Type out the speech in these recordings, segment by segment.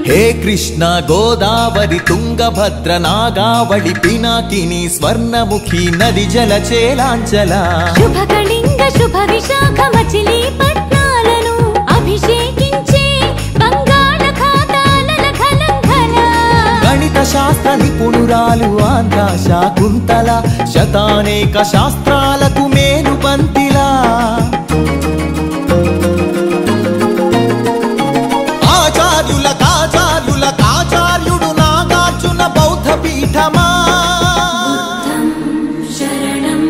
హే కృష్ణ గోదావరి తుంగభద్ర నాగావళి పినాకిని స్వర్ణముఖి నది జల చేలాంచల శుభ కళింగ శుభ విశాఖ మచిలీ పట్నాలను అభిషేకించే బంగాళ ఖాతాల ఖలంఖల గణిత శాస్త్ర నిపుణురాలు ఆంధ్ర శాకుంతల శతానేక శాస్త్రాలకు మేలు పంతిలా ఆచార్యుల కాచార్యుల కాచార్యుడు నాగార్జున బౌద్ధ పీఠమా శరణం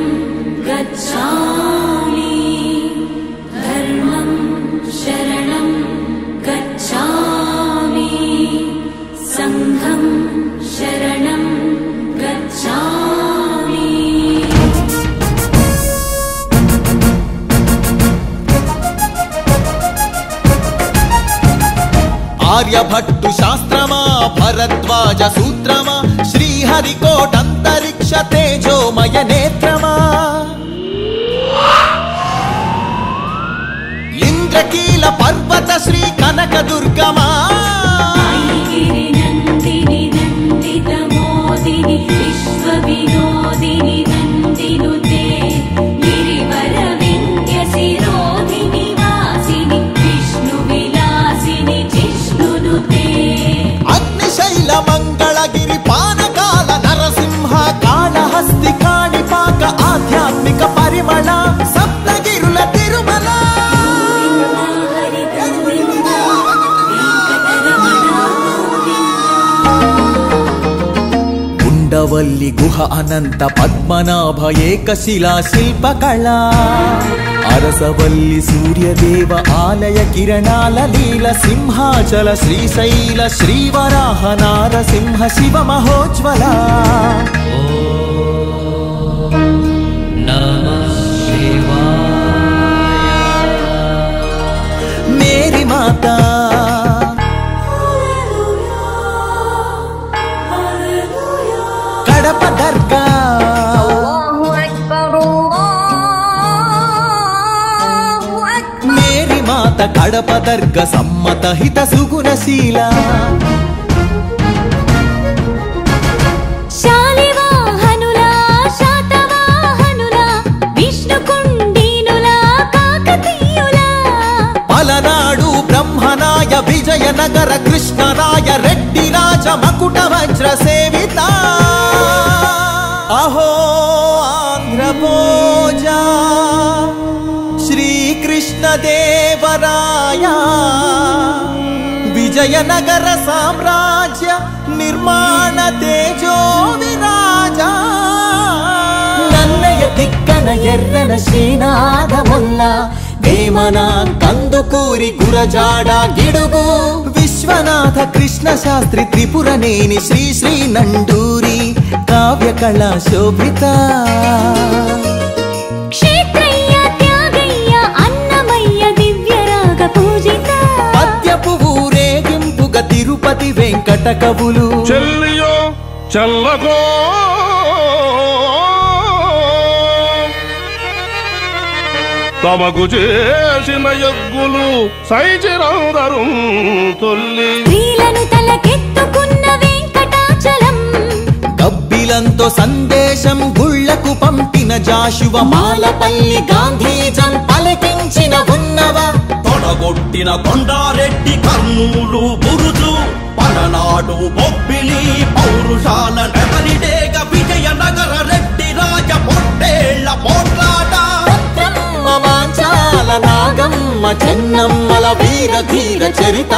గచ్ఛామి ధర్మం శరణం గచ్ఛామి సంఘం శరణం గచ్ఛామి ఆర్యభట్టు శాస్త్రమా భరద్వాజ సూత్రమా శ్రీహరికోటంతరిక్ష తేజోమయ నేత్రమా ఇంద్రకీల పర్వత శ్రీ కనక దుర్గమా ఐగిరి నందిని నందిత మోదిని విశ్వ వినోదిని నందినుతే గిరివర వింధ్య శిరోధిని వాసిని విష్ణు విలాసిని జిష్ణునుతే అగ్నిశైల మంగళగిరి పానకాల నరసింహ కాళహస్తి కాణిపాక ఆధ్యాత్మిక పరిమళ సప్తగిరుల తిరుమల హరి గోవింద వెంకటరమణ ఉండవల్లి గుహ అనంత పద్మనాభ ఏకశిలా శిల్పకళ అరసవల్లి సూర్యదేవ ఆలయ కిరణాల లీల సింహాచల శ్రీశైల శ్రీవరాహ నారసింహ శివ మహోజ్వల మేరీ మాతా కడప దర్గా మేరీ మాత కడప దర్గ సమ్మత హిత సుగుణశీల శాలివాహనులా శాతవాహనులా విష్ణుకుండీనులా కాకతీయులా పలనాడు బ్రహ్మనాయ విజయనగర కృష్ణరాయ రెడ్డి రాజ మకుట వజ్ర సేవిత అహో ఆంధ్రభోజ శ్రీకృష్ణ దేవరాయ విజయనగర సామ్రాజ్య నిర్మాణ తేజో విరాజ నన్నయ తిక్కన ఎర్రన శ్రీనాథముల్ల వేమన కందుకూరి గురజాడ గిడుగు విశ్వనాథ కృష్ణ శాస్త్రి త్రిపురనేని శ్రీ శ్రీ నండూరి కావ్య కళా శోభిత క్షేత్రయ్య త్యాగయ్య అన్నమయ్య దివ్యరాగ పూజిత పద్యపు ఊరేగింపుగా తిరుపతి వెంకట కవులు చెల్లియో చల్లకో తమకు చేసిన యజ్ఞులు సైచిరందరు తొల్లి స్త్రీలను తలకెత్తుకున్న వెంకటాచలం గబ్బిలంతో సందేశం గుళ్లకు పంపిన జాషువ మాలపల్లి గాంధీజం పలికించిన ఉన్నవ తొడగొట్టిన కొండారెడ్డి కర్నూలు బురుజు పలనాడు బొబ్బిలి పౌరుషాల నెమలిడేగ విజయనగర రెడ్డి రాజ పొట్టేళ్ల పోట్లాట భద్రమ్మ మాంచాల నాగమ్మ చెన్నమ్మల వీర ధీర చరిత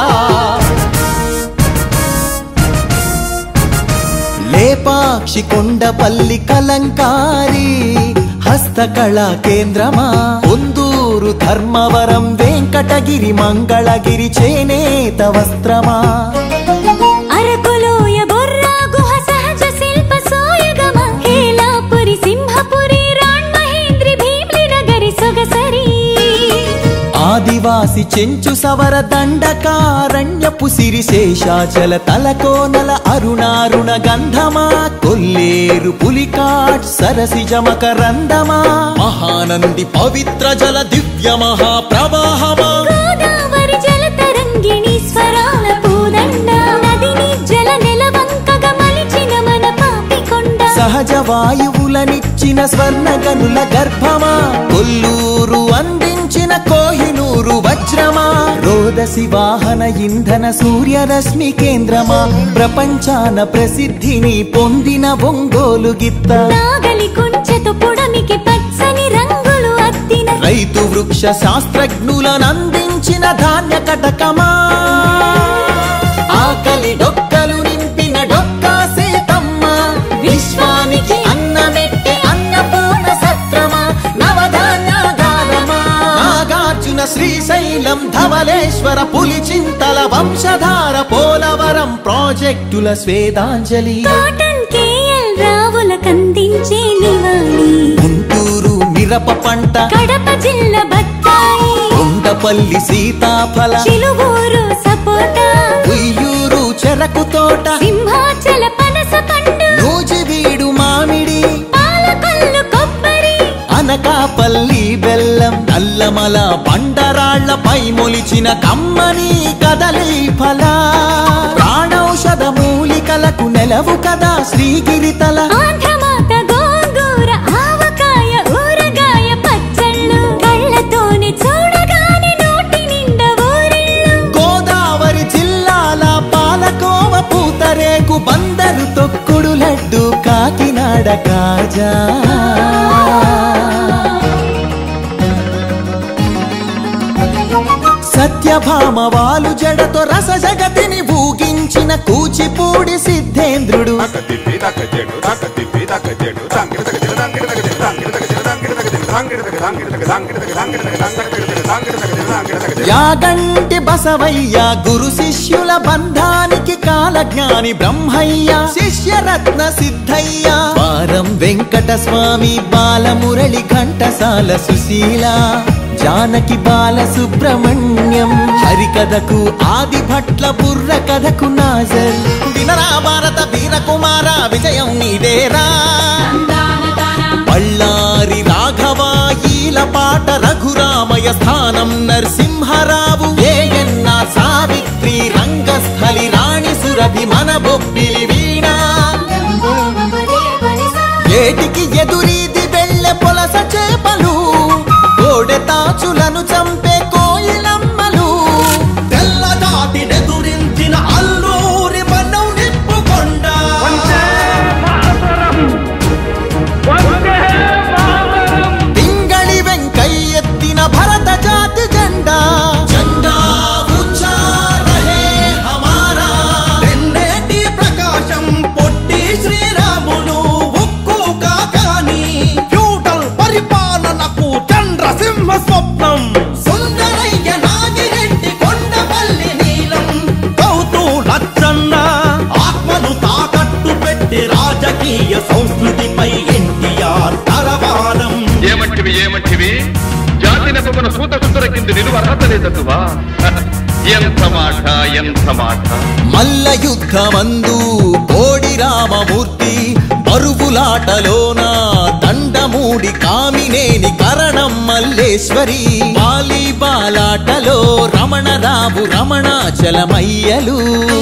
లేపాక్షి కొండపల్లి కలంకారి హస్తకళా కేంద్రమా కొందూరు ధర్మవరం వెంకటగిరి మంగళగిరి చేనేత వస్త్రమా అరకులోయ బొర్రా గుహ సహజ శిల్ప సోయగమ హేలాపురి సింహపురి రాణ్ మహేంద్రి భీమ్లి నగరి సొగసరి ఆదివాసి చెంచు సవర దండకారణ్యపు సిరి శేషాచల తలకోనల అరుణారుణ గంధమా కొల్లేరు పులికాట్ సరసి జమకరందమా మహానంది పవిత్ర జల దివ్య మహాప్రవాహమా గోదావరి జల తరంగిణి స్వరాల పూదండ సహజ వాయువులనిచ్చిన స్వర్ణ గనుల గర్భమా కొల్లూరు అందించిన కోహినూరు వజ్రమా రోదసి వాహన ఇంధన సూర్యరశ్మి కేంద్రమా ప్రపంచాన ప్రసిద్ధిని పొందిన ఒంగోలు గిత్త నాగలి కుంచెతో పొడమికి పచ్చని రంగులు అద్దిన రైతు వృక్ష శాస్త్రజ్ఞులను అందించిన ధాన్య కటకమా ఆకలి డొక్కలు నింపిన డొక్కా సీతమ్మ విశ్వానికి అన్నమెట్టే అన్నపూర్ణ సత్రమా నవధాన్యాగారమా నాగార్జున శ్రీశైలం ధవలేశ్వర పులిచింతల వంశధార పోలవరం ప్రాజెక్టుల స్వేదాంజలి కాటన్ కేఎల్ రావుల కందించే నివాళి గుంటూరు మిరప పంట కడప జిల్లా బత్తాయి కొండపల్లి సీతాఫల చిలువూరు సపోటా ఉయ్యూరు చెరకు తోట సింహాచల పనస పండు నూజివీడు మామిడి పాలకొల్లు కొబ్బరి అనకాపల్లి బెల్లం నల్లమల బండరాళ్లపై మొలిచిన కమ్మని కదలి ఫల ప్రాణౌషధ మూలికలకు నెలవు కదా శ్రీగిరితల ఆంధ్రమాత గోంగూర ఆవకాయ ఊరగాయ పచ్చళ్ళు కళ్ళతోనే చూడగానే నోటి నిండా ఊరిళ్ళు గోదావరి జిల్లాల పాలకోవ పూతరేకు బందరు తొక్కుడు లడ్డు కాకినాడ కాజా సత్యభామ వాలు జడతో రస జగతిని ఊగించిన కూచిపూడి సిద్ధేంద్రుడు యాగంటి బసవయ్య గురు శిష్యుల బంధానికి కాలజ్ఞాని బ్రహ్మయ్య శిష్యరత్న సిద్ధయ్య వారం వెంకట స్వామి బాలమురళి ఘంటసాల సుశీల జానకి బాల సుబ్రహ్మణ్యం హరికథకు ఆది భట్ల బుర్ర కథకు నాజర్ వినరా భారత వీరకుమార విజయం నీదేరా బళ్ళారి రాఘవాయీల పాట రఘురామయ స్థానం నరసింహరావు ఏయన్న సావిత్రి రంగస్థలి రాణి సురభి మన బొబ్బిలి వీణ ఏటికి ఎదురీది వెళ్ళె పొలస చేపలు కోడె తాచులను చంపే కోయిలమ్మలు తెల్లదాటి నెదురించిన అల్లూరి మనం నిప్పుకొండ పింగళి వెంకయ్యెత్తిన భరత జాతి జెండా జెండా ఊంచా రహే హమారా తెన్నేటి ప్రకాశం పొట్టి శ్రీరాములు ఉక్కు కాకాని ఫ్యూడల్ పరిపాలనకు చంద్రసింహ స్వప్నం సుందరయ్య నాగిరెడ్డి కొండపల్లి నీలం కౌతూ లచ్చన్న ఆత్మను తాకట్టు పెట్టి రాజకీయ సంస్కృతిపై ఎన్టీఆర్ తరవారం ఏమంటివి ఏమంటివి జాతి నెపమున సూత సుతుర కింద నిలువ అర్హత లేదటువా ఎంత మాట ఎంత మాట మల్ల యుద్ధమందు కోడి రామమూర్తి పరుగులాటలోన దండమూడి కామినేని కరణం మల్లేశ్వరి బాలి బాలాటలో రమణరావు రమణాచలమయ్యలు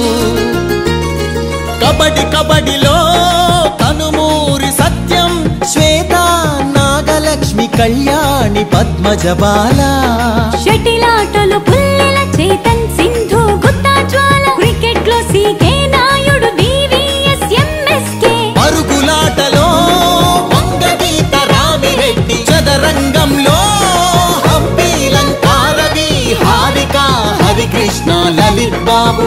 కబడి కబడిలో కనుమూరి సత్యం శ్వేత నాగలక్ష్మి కళ్యాణి పద్మజబాల షటిలాటలు పుల్లెల చేతన్ సింధు గుత్తా జ్వాల క్రికెట్ లో సీకే నాయుడు డివిఎస్ ఎంఎస్కే పరుగులాటలో వంగగీత రామిరెడ్డి చదరంగంలో హంపి లంకారవి హారిక హరికృష్ణ లలిత్ బాబు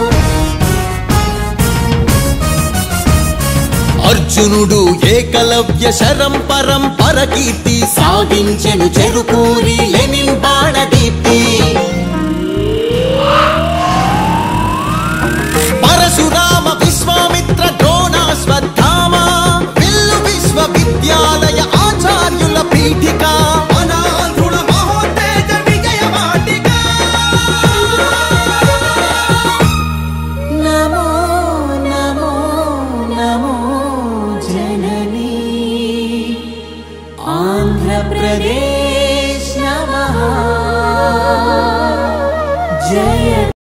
అర్జునుడు ఏకలవ్య శరం పరం పరకీర్తి సాధించెను చెరుకూరి లెనిన్ బాణ దీప